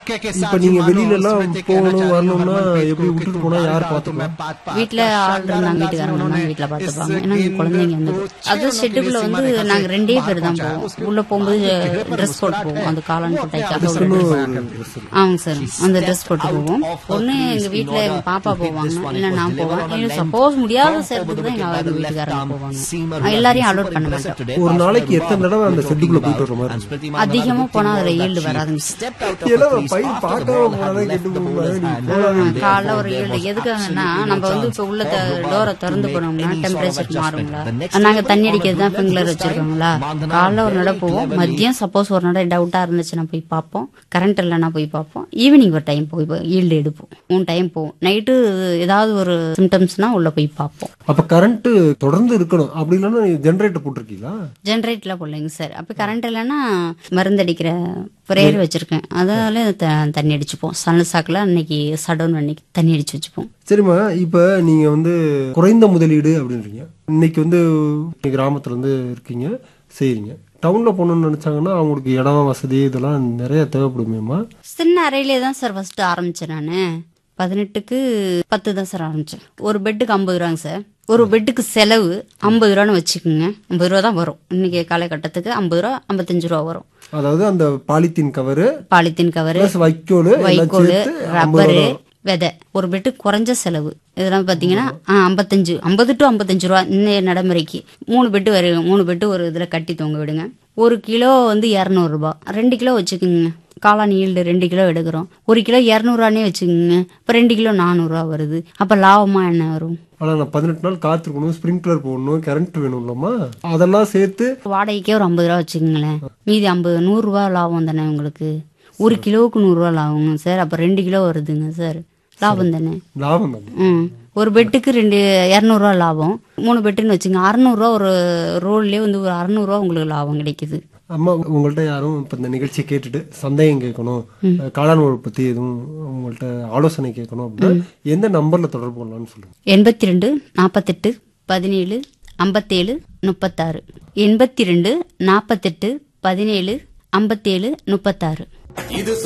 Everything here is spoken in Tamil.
இப்ப நீங்க வெளியில எல்லாம் போகணும் வரணும்னா எப்படி விட்டுட்டு போனா யார் பாத்துக்கலாம் வீட்டுல ஆள் இருந்தாங்க வீட்டுக்காரங்க இருந்தாங்க வீட்டுல பாத்துப்பாங்க ஏன்னா இங்க குழந்தைங்க இருந்தது அது ஷெட்டுக்குள்ள வந்து நாங்க ரெண்டே பேர் தான் போவோம் உள்ள போகும்போது ட்ரெஸ் போட்டு போவோம் அந்த காளான் கொட்டைக்காக ஆமாங்க சார் அந்த ட்ரெஸ் போட்டு போவோம் ஒண்ணு எங்க வீட்டுல எங்க பாப்பா போவாங்க இல்ல நான் போவேன் சப்போஸ் முடியாத சேர்த்துக்கு தான் எங்க எங்க வீட்டுக்காரங்க போவாங்க எல்லாரையும் அலோட் பண்ண மாட்டோம் ஒரு நாளைக்கு எத்தனை தடவை அந்த செட்டுக்குள்ள போயிட்டு வர மாதிரி இருக்கும்? அதிகமா போனா அதுல ஈல்டு வராதுங்க சார் எல்லாம் பயிர் பார்க்காம போனாதான் கெட்டு போகும்போது நீ போகாதே காலைல ஒரு ஏழு எதுக்காகன்னா நம்ம வந்து இப்ப உள்ள டோரை திறந்து போனோம்னா டெம்பரேச்சர் மாறுங்களா நாங்க தண்ணி அடிக்கிறது தான் பிங்லர் வச்சிருக்கோங்களா காலைல ஒரு நட போவோம் மதியம் சப்போஸ் ஒரு நட டவுட்டா இருந்துச்சுன்னா போய் பார்ப்போம் கரண்ட் இல்லைன்னா போய் பார்ப்போம் ஈவினிங் ஒரு டைம் போய் ஈல்டு எடுப்போம் மூணு டைம் போவோம் நைட்டு ஏதாவது ஒரு சிம்டம்ஸ்னா உள்ள போய் பார்ப்போம் அப்ப கரண்ட் தொடர்ந்து இருக்கணும் அப்படி இல்லைன்னா ஜெனரேட்டர் போட்டிருக்கீங்களா ஜென்ரேட்ல போடலைங்க சார் அப்ப கரண்ட் இல்லைன்னா மருந்து அடிக்கிற பிரேயர் வச்சிருக்கேன் அதால த- தண்ணி அடிச்சுப்போம் சன் சாக்கில் அன்னைக்கு சடவுன் அன்னைக்கு தண்ணி அடிச்சு வச்சுப்போம் சரிம்மா இப்ப நீங்க வந்து குறைந்த முதலீடு அப்படின்றீங்க இன்னைக்கு வந்து கிராமத்துல இருந்து இருக்கீங்க செய்றீங்க டவுன்ல போகணும்னு நினைச்சாங்கன்னா அவங்களுக்கு இடம் வசதி இதெல்லாம் நிறைய தேவைப்படுமேம்மா சின்ன அறையிலே தான் சார் ஃபர்ஸ்ட் ஆரம்பிச்சேன் நான் பதினெட்டுக்கு பத்து தான் சார் ஆரம்பிச்சேன் ஒரு பெட்டுக்கு ஐம்பது ரூபாங்க சார் ஒரு பெட்டுக்கு செலவு ஐம்பது ரூபான்னு வச்சுக்கோங்க ஐம்பது ரூபா தான் வரும் இன்னைக்கு காலகட்டத்துக்கு ஐம்பது ரூபா ஐம்பத்தஞ்சு ரூபா வரும் அதாவது அந்த polythene cover polythene cover plus வைக்கோல் எல்லாம் வைக்கோல் சேர்த்து ரப்பரு விதை ஒரு பெட்டு குறைஞ்ச செலவு இதெல்லாம் பார்த்தீங்கன்னா ஆ, ஐம்பத்தஞ்சு ஐம்பது டு ஐம்பத்தஞ்சு ரூபா இன்னைய நடைமுறைக்கு மூணு பெட்டு வரும் மூணு பெட்டு ஒரு இதில் கட்டி தொங்க விடுங்க ஒரு கிலோ வந்து இரநூறுபா ரெண்டு கிலோ வச்சுக்கோங்க காளான் ஈல்டு ரெண்டு கிலோ எடுக்கிறோம் ஒரு கிலோ இரநூறுவானே வச்சுக்கோங்க இப்போ ரெண்டு கிலோ நானூறுரூவா வருது அப்போ லாபமாக என்ன வரும் ஆனா நான் பதினெட்டு நாள் காத்திருக்கணும் ஸ்ப்ரிங்க்லர் போடணும் கரண்ட் வேணும் இல்லம்மா அதெல்லாம் சேர்த்து வாடகைக்கே ஒரு ஐம்பது ரூபா வச்சுக்கோங்களேன் மீதி ஐம்பது நூறுரூவா லாபம் தானே உங்களுக்கு ஒரு கிலோவுக்கு நூறுரூவா லாபங்க சார் அப்போ ரெண்டு கிலோ வருதுங்க சார் லாபம் தானே லாபம் தான் ம் ஒரு பெட்டுக்கு ரெண்டு இரநூறுவா லாபம் மூணு பெட்டுன்னு வச்சுங்க அறநூறுவா ஒரு ரோல்லே வந்து ஒரு அறநூறுவா உங்களுக்கு லாபம் கிடைக்குது அம்மா உங்கள்ட்ட யாரும் இப்ப இந்த நிகழ்ச்சியை கேட்டுட்டு சந்தேகம் கேட்கணும் காளான் உழவு பத்தி எதுவும் உங்கள்ட்ட ஆலோசனை கேட்கணும் அப்படின்னா எந்த நம்பர்ல தொடர்பு கொள்ளலாம்னு சொல்லுங்க எண்பத்தி ரெண்டு நாற்பத்தெட்டு பதினேழு ஐம்பத்தேழு முப்பத்தாறு எண்பத்தி ரெண்டு நாற்பத்தெட்டு பதினேழு ஐம்பத்தேழு முப்பத்தாறு